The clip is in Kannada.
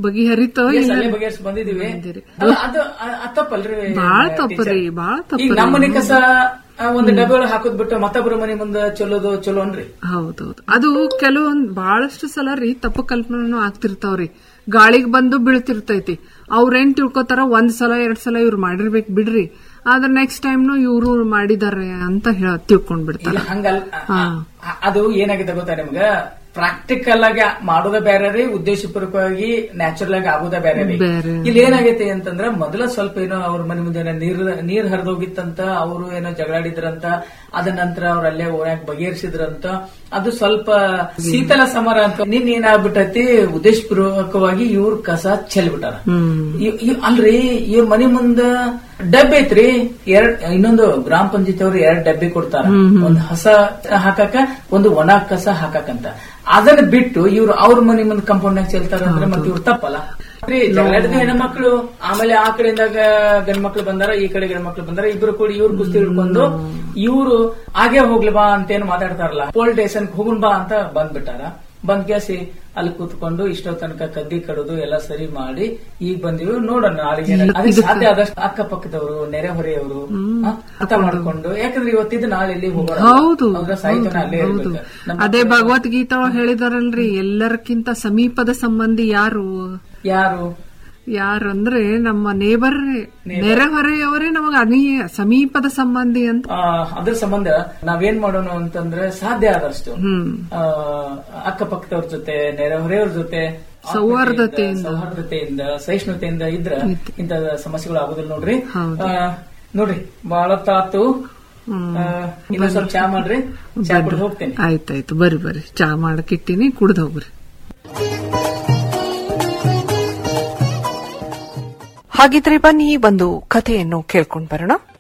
ಬಗೆಹರಿತೋ Yes, ಇಲ್ಲ ಅಲ್ಲೇ ಬಗೆಹರಿಸಿ ಬಂದಿದೀವಿ ಅಲ್ಲ, ಅದು ಅ- ಅದ್ ತಪ್ಪಲ್ರಿ ಬಾಳ teacher? ತಪ್ಪರಿ ಬಾಳ ಈಗ ತಪ್ಪರಿ ನಮ್ಮ ಮನೆ ಕಸ ಆ, ಒಂದು ಡಬ್ಬೆ ಒಳಗೆ ಹಾಕೋದ್ ಬಿಟ್ಟು ಮತ್ತೊಬ್ಬರ ಮನೆ ಮುಂದೆ ಚಲೋದು ಚಲೋ ಅನ್ರಿ ಹೌದೌದು ಅದು ಕೆಲವೊಂದ್ ಬಹಳಷ್ಟು ಸಲ ರೀ ತಪ್ಪು ಕಲ್ಪನೆನೂ ಆಗ್ತಿರ್ತಾವ್ರಿ ಗಾಳಿಗ್ ಬಂದು ಬೀಳ್ತಿರ್ತೈತಿ ಅವ್ರೇನ್ ತಿಳ್ಕೊತಾರ ಒಂದ್ ಸಲ ಎರಡ್ ಸಲ ಇವ್ರು ಮಾಡಿರ್ಬೇಕು ಬಿಡ್ರಿ ಆದ್ರೆ ನೆಕ್ಸ್ಟ್ ಟೈಮ್ನು ಇವ್ರು ಮಾಡಿದಾರೆ ಅಂತ ಹೇಳ ತಿಳ್ಕೊಂಡ್ ಬಿಡ್ತಾರ ಇಲ್ಲ ಹಂಗಲ್ ಅ- ಅ- ಅದು ಏನಾಗಿದೆ ಗೊತ್ತಾ ನಿಮ್ಗ ಪ್ರಾಕ್ಟಿಕಲ್ ಆಗಿ ಮಾಡೋದ ಬೇರೆ ರೀ ಉದ್ದೇಶಪೂರ್ವಕವಾಗಿ ನ್ಯಾಚುರಲ್ ಆಗಿ ಆಗೋದ ಬೇರೆ ರೀ ಬೇರೆ. ಇಲ್ಲಿ ಏನಾಗೈತೆ ಅಂತಂದ್ರ ಮೊದಲ ಸ್ವಲ್ಪ ಏನೋ ಅವ್ರ ಮನೆ ಮುಂದೆ ಏನೋ ನೀರ್ ನೀರ್ ಹರಿದೋಗಿತ್ತಂತ ಅವರು ಏನೋ ಜಗಳಾಡಿದ್ರಂತ ಅದ ನಂತರ ಅವ್ರ ಅಲ್ಲೇ ಓಣ್ಯಾಗ ಬಗೆಹರಿಸಿದ್ರಂತ ಅದು ಸ್ವಲ್ಪ ಶೀತಲ ಸಮರ ಅಂತ ನಿನ್ ಏನಾಗ್ಬಿಟ್ಟೈತಿ ಉದ್ದೇಶಪೂರ್ವಕವಾಗಿ ಇವ್ರ ಕಸ ಚೆಲ್ಬಿಟ್ಟಾರ ಇವ್- ಇವ್- ಅಲ್ರಿ ಇವ್ರ ಮನೆ ಮುಂದ ಡಬ್ಬಿ ಐತ್ರಿ ಎರಡ್ ಇನ್ನೊಂದು ಗ್ರಾಮ ಪಂಚಾಯತ್ ಅವರು ಎರಡ್ ಡಬ್ಬಿ ಕೊಡ್ತಾರ ಒಂದ್ ಹಸ ಹಾಕಾಕ ಒಂದು ಒಣ ಕಸ ಹಾಕಾಕಂತ ಅದನ್ನ ಬಿಟ್ಟು ಇವ್ರು ಅವ್ರ ಮನೆ ಮುಂದೆ ಕಂಪೌಂಡ್ನಾಗ ಚೆಲ್ತಾರ ಅಂದ್ರೆ ಮತ್ತೆ ಇವ್ರು ತಪ್ಪಲ್ಲ ರೀ ಜಗಳಾಡಿದ ಹೆಣ್ಮಕ್ಳು ಆಮೇಲೆ ಆ ಕಡೆಯಿಂದಾಗ ಗಂಡ್ ಮಕ್ಳು ಬಂದಾರ ಈ ಕಡೆ ಗಂಡ್ ಮಕ್ಳು ಬಂದಾರ ಇಬ್ರು ಕೂಡಿ ಇವ್ರು ಕುಸ್ತಿ ಹಿಡ್ಕೊಂಡು ಇವ್ರು ಹಾಗೆ ಹೋಗ್ಲಿ ಬಾ ಅಂತೇನು ಮಾತಾಡ್ತಾರಲ್ಲ ಪೋಲ್ ಸ್ಟೇಷನ್ ಹೋಗುನ್ ಬಾ ಅಂತ ಬಂದ್ಬಿಟ್ಟಾರ ಬಂದ್ ಕೇಸಿ ಅಲ್ಲಿ ಕೂತ್ಕೊಂಡು ಇಷ್ಟೋ ತನಕ ಕದ್ದಿ ಕಡೋದು ಎಲ್ಲ ಸರಿ ಮಾಡಿ ಈಗ ಬಂದಿವಿ ನೋಡೋಣ ನಾಳೆಗೆ ಏನಾಗುತ್ತೆ. ಅದಕ್ಕೆ ಸಾಧ್ಯ ಆದಷ್ಟು ಅಕ್ಕಪಕ್ಕದವರು ನೆರೆಹೊರೆಯವರು ಆ, ಅರ್ಥ ಮಾಡ್ಕೊಂಡು ಯಾಕಂದ್ರೆ ಇವತ್ತಿದ್ದು ನಾಳೆ ಎಲ್ಲಿ ಹೋಗೋಣ ಹೌದು ಹೌದಾ? ಸಾಯ್ತಾನೆ ಅಲ್ಲೇ ಹೌದು ಇರ್ಬೇಕು ನಮ್ಮ ಅದೇ ಭಗವದ್ಗೀತಾ ಒಳಗ್ ಹೇಳಿದಾರಲ್ರಿ ಎಲ್ಲರಕ್ಕಿಂತ ಸಮೀಪದ ಸಂಬಂಧಿ ಯಾರು ಯಾರು ಯಾರು ಅಂದ್ರೆ ನಮ್ಮ ನೇಬರ್ ನೆರೆಹೊರೆಯವರೇ ನಮಗ ಅನಿ ಸಮೀಪದ ಸಂಬಂಧಿ ಅಂತ ಆ, ಅದ್ರ ಸಂಬಂಧ ನಾವೇನ್ ಮಾಡೋಣ ಅಂತಂದ್ರೆ ಸಾಧ್ಯ ಆದಷ್ಟು ಹ್ಮ್ ಆ, ಅಕ್ಕಪಕ್ಕದವ್ರ ಜೊತೆ ನೆರೆಹೊರೆಯವ್ರ ಜೊತೆ ಸೌಹಾರ್ದತೆಯಿಂದ. ಸೌಹಾರ್ದತೆಯಿಂದ ಸಹಿಷ್ಣುತೆಯಿಂದ ಇದ್ರ ಇಂತ ಸಮಸ್ಯೆಗಳು ಆಗುದಿಲ್ಲ ನೋಡ್ರಿ ಹೌದು. ಆ, ನೋಡ್ರಿ ಬಹಳ ತಾತು ಆ, ಇನ್ನೊಂದ್ ಸ್ವಲ್ಪ ಚಾ ಮಾಡ್ರಿ ಚಾ ಕುಡ್ದು ಹೋಗ್ತೇನೆ ಆಯ್ತಾಯ್ತು ಬರ್ರಿ ಬರ್ರಿ ಚಾ ಮಾಡಕ್ ಇಟ್ಟಿನಿ ಕುಡ್ದು ಹೋಗ್ರಿ ಹಾಗಿದ್ರೆ ಬನ್ನಿ ಒಂದು ಕಥೆಯನ್ನು ಕೇಳ್ಕೊಂಡ್ ಬರೋಣ